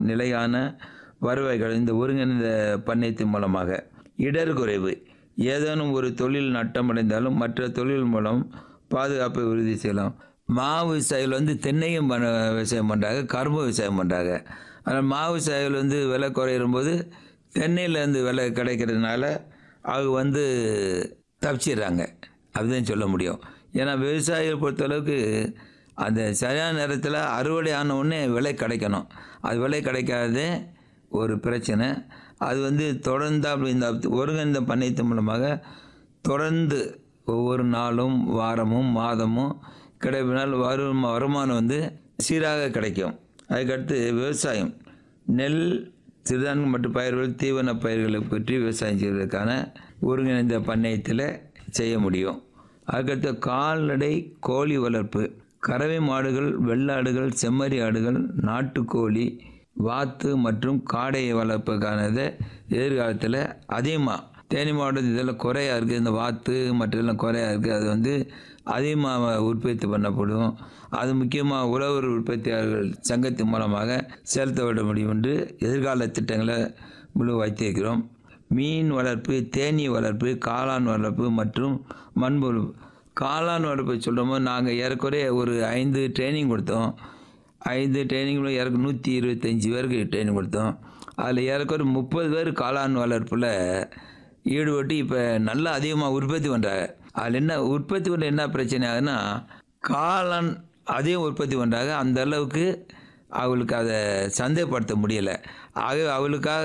நிலையான வருவாய்கள் இந்த ஒருங்கிணைந்த பண்ணையத்தின் மூலமாக இடர் குறைவு ஏதேனும் ஒரு தொழில் நட்டமடைந்தாலும் மற்ற தொழில் மூலம் பாதுகாப்பை உறுதி செய்யலாம் மா விவசாயிகள் வந்து தென்னையும் பண்ண விவசாயம் பண்ணுறாங்க கரும்பு விவசாயம் பண்ணுறாங்க ஆனால் மா விவசாயிகள் வந்து விலை குறையிற போது தென்னையிலேருந்து விலை கிடைக்கிறதுனால அவங்க வந்து தப்பிச்சிடுறாங்க அப்படிதான் சொல்ல முடியும் ஏன்னா விவசாயிகளை பொறுத்தளவுக்கு அந்த சரியான நேரத்தில் அறுவடை ஆன உடனே விலை கிடைக்கணும் அது விலை கிடைக்காதே ஒரு பிரச்சனை அது வந்து தொடர்ந்து அப்படி இந்த ஒருங்கிணைந்த பண்ணையத்தின் மூலமாக தொடர்ந்து ஒவ்வொரு நாளும் வாரமும் மாதமும் கிடைப்பினால் வரும் வருமானம் வந்து சீராக கிடைக்கும் அதுக்கடுத்து விவசாயம் நெல் சிறுதானிய மற்றும் பயிர்கள் தீவன பயிர்களை பற்றி விவசாயம் செய்வதற்கான ஒருங்கிணைந்த பண்ணையத்தில் செய்ய முடியும் அதுக்கடுத்து கால்நடை கோழி வளர்ப்பு கறவை மாடுகள் வெள்ளாடுகள் செம்மறி ஆடுகள் நாட்டுக்கோழி வாத்து மற்றும் காடை வளர்ப்புக்கானது எதிர்காலத்தில் அதிகமாக தேனி மாவட்டத்தில் இதெல்லாம் குறையாக இருக்குது இந்த வாத்து மற்றெல்லாம் குறையாக இருக்குது அது வந்து அதிகமாக உற்பத்தி பண்ணப்படும் அது முக்கியமாக உழவர் உற்பத்தியாளர்கள் சங்கத்தின் மூலமாக செலுத்தப்பட முடியும் என்று எதிர்கால திட்டங்களை முழு வைத்திருக்கிறோம் மீன் வளர்ப்பு தேனீ வளர்ப்பு காளான் வளர்ப்பு மற்றும் மண்புழு காளான் வளர்ப்பு சொல்கிறோமோ நாங்கள் ஏறக்குறைய ஒரு ஐந்து ட்ரைனிங் கொடுத்தோம் ஐந்து ட்ரைனிங்கில் ஏறக்கு நூற்றி இருபத்தஞ்சி பேருக்கு ட்ரைனிங் கொடுத்தோம் அதில் ஏறக்குறைய முப்பது பேர் காளான் வளர்ப்பில் ஈடுபட்டு இப்போ நல்லா அதிகமாக உற்பத்தி பண்ணுறாங்க அதில் என்ன உற்பத்தி பண்ண என்ன பிரச்சனை ஆகுதுன்னா காளான் அதிகம் உற்பத்தி பண்ணுறாங்க அந்த அளவுக்கு அவங்களுக்கு அதை சந்தைப்படுத்த முடியலை ஆகவே அவளுக்காக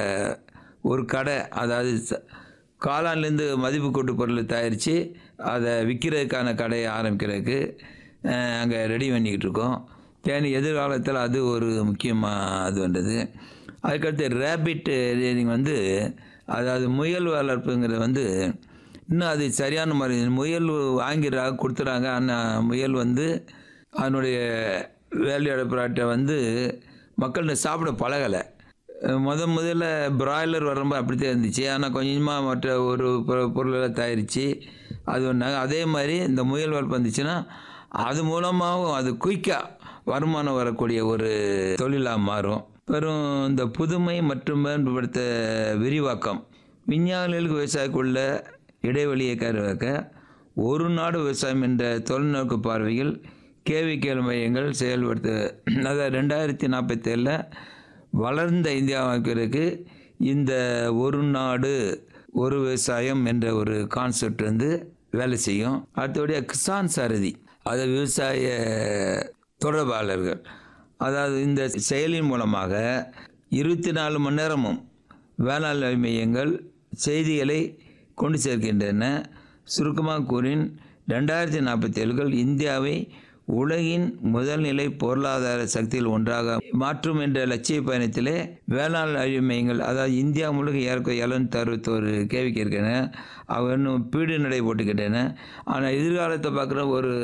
ஒரு கடை அதாவது ச- காளான்லேருந்து மதிப்பு கூட்டு பொருள் தயாரித்து அதை விற்கிறதுக்கான கடையை ஆரம்பிக்கிறதுக்கு அங்கே ரெடி பண்ணிக்கிட்டு இருக்கோம் தேனி எதிர்காலத்தில் அது ஒரு முக்கியமாக அது வந்தது அதுக்கடுத்து ரேபிட் ரீடிங் வந்து அதாவது முயல் வளர்ப்புங்கிறது வந்து இன்னும் அது சரியான முறை முயல் வாங்கிறாங்க கொடுத்துறாங்க ஆனால் முயல் வந்து அதனுடைய வேலையோட ப்ராடக்டை வந்து மக்கள் இன்னும் சாப்பிட பழகலை முத முதல்ல பிராய்லர் வரும்போது அப்படித்தான் இருந்துச்சு ஆனால் கொஞ்சமாக மற்ற ஒரு பொ- பொருளை தயாரித்து அது ஒன்றாங்க அதே மாதிரி இந்த முயல் வளர்ப்பு வந்துச்சுன்னா அது மூலமாகவும் அது குயிக்காக வருமானம் வரக்கூடிய ஒரு தொழிலாக மாறும் வெறும் இந்த புதுமை மற்றும் மேம்படுத்த விரிவாக்கம் விஞ்ஞானிகளுக்கு விவசாயிக்குள்ள இடைவெளியை கருவாக்க ஒரு நாடு விவசாயம் என்ற தொலைநோக்கு பார்வையில் கேவிக்கேள் மையங்கள் செயல்படுத்த அதாவது ரெண்டாயிரத்தி நாற்பத்தேழில் வளர்ந்த இந்தியாவுக்கு இந்த ஒரு நாடு ஒரு விவசாயம் என்ற ஒரு கான்செப்ட் வந்து வேலை செய்யும் அடுத்தபடியாக கிசான் சாரதி அது விவசாய தொடர்பாளர்கள் அதாவது இந்த செயலின் மூலமாக இருபத்தி நாலு மணி நேரமும் வேளாண் மையங்கள் செய்திகளை கொண்டு சேர்க்கின்றன சுருக்கமாக கூறின் ரெண்டாயிரத்தி நாற்பத்தி ஏழுகள் இந்தியாவை உலகின் முதல்நிலை பொருளாதார சக்தியில் ஒன்றாக மாற்றும் என்ற லட்சிய பயணத்திலே வேளாண் அறிவு மையங்கள் அதாவது இந்தியா முழுக்க ஏறக்குறைய எழுநூத்தி அறுபத்தோரு கேவிக்கு இருக்கின்றன அவங்க இன்னும் பீடு நடை போட்டுக்கிட்டன ஆனால் எதிர்காலத்தை பார்க்குற ஒரு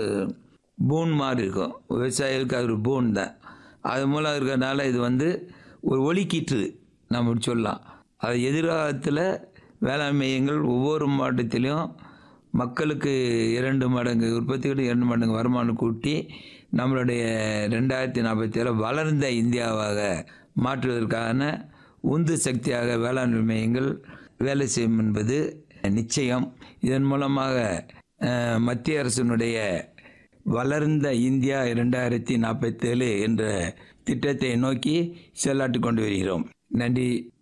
பூன் மாதிரி இருக்கும் விவசாயிகளுக்கு அது ஒரு பூன் தான் அது மூலம் இருக்கிறதுனால இது வந்து ஒரு ஒலிக்கீற்று நம்ம இப்படி சொல்லலாம் அது எதிர்காலத்தில் வேளாண் மையங்கள் ஒவ்வொரு மாவட்டத்திலையும் மக்களுக்கு இரண்டு மடங்கு உற்பத்தியோடு இரண்டு மடங்கு வருமானம் கூட்டி நம்மளுடைய ரெண்டாயிரத்தி நாற்பத்தி ஏழு வளர்ந்த இந்தியாவாக மாற்றுவதற்கான உந்து சக்தியாக வேளாண் மையங்கள் வேலை செய்யும் என்பது நிச்சயம் இதன் மூலமாக அஹ், மத்திய அரசினுடைய வளர்ந்த இந்தியா இரண்டாயிரத்தி நாற்பத்தேழு என்ற திட்டத்தை நோக்கி செயலாற்றி கொண்டு வருகிறோம் நன்றி